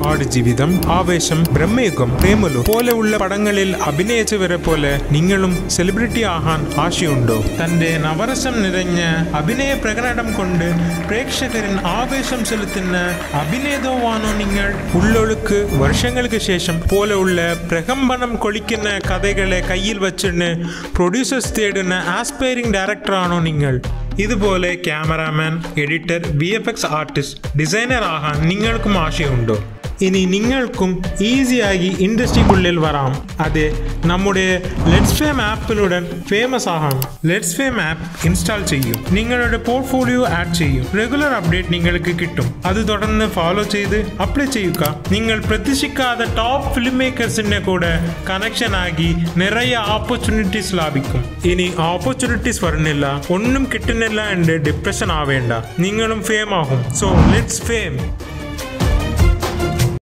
ആടുജീവിതം ആവേശം ബ്രഹ്മയുഗം പ്രേമലു പോലെയുള്ള പടങ്ങളിൽ അഭിനയിച്ചവരെ പോലെ നിങ്ങളും സെലിബ്രിറ്റി ആകാൻ ആശയുണ്ടോ തന്റെ നവരസം നിറഞ്ഞ അഭിനയ പ്രകടനം കൊണ്ട് പ്രേക്ഷകരിൽ ആവേശം ചെലുത്തുന്ന അഭിനേതാവാണോ നിങ്ങൾ ഉള്ളൊഴുക്ക് വർഷങ്ങൾക്ക് ശേഷം പോലെയുള്ള പ്രകമ്പനം കൊളിക്കുന്ന കഥകളെ കയ്യിൽ വച്ചിട്ട് പ്രൊഡ്യൂസേഴ്സ് തേടുന്ന ആസ്പയറിംഗ് ഡയറക്ടറാണോ നിങ്ങൾ ഇതുപോലെ cameraman editor V F X artist designer ആകാൻ നിങ്ങൾക്കും ആശയമുണ്ടോ ഇനി നിങ്ങൾക്കും ഈസിയായി ഇൻഡസ്ട്രിക്കുള്ളിൽ വരാം അതെ നമ്മുടെ ലെറ്റ്സ് ഫേം ആപ്പിലൂടെ ഫേമസ് ആകാം ലെറ്റ്സ് ഫേം ആപ്പ് ഇൻസ്റ്റാൾ ചെയ്യും നിങ്ങളുടെ പോർട്ട്ഫോളിയോ ആഡ് ചെയ്യും റെഗുലർ അപ്ഡേറ്റ് നിങ്ങൾക്ക് കിട്ടും അത് തുടർന്ന് ഫോളോ ചെയ്ത് അപ്ലൈ ചെയ്യുക നിങ്ങൾ പ്രതീക്ഷിക്കാതെ ടോപ്പ് ഫിലിം മേക്കേഴ്സിന്റെ കൂടെ കണക്ഷൻ ആക്കി നിറയെ ഓപ്പർച്യൂണിറ്റീസ് ലാഭിക്കും ഇനി ഓപ്പർച്യൂണിറ്റീസ് വരുന്നില്ല ഒന്നും കിട്ടുന്നില്ല എന്ന് ഡിപ്രഷൻ ആവേണ്ട നിങ്ങളും ഫേം ആകും സോ ലെറ്റ്സ് ഫേം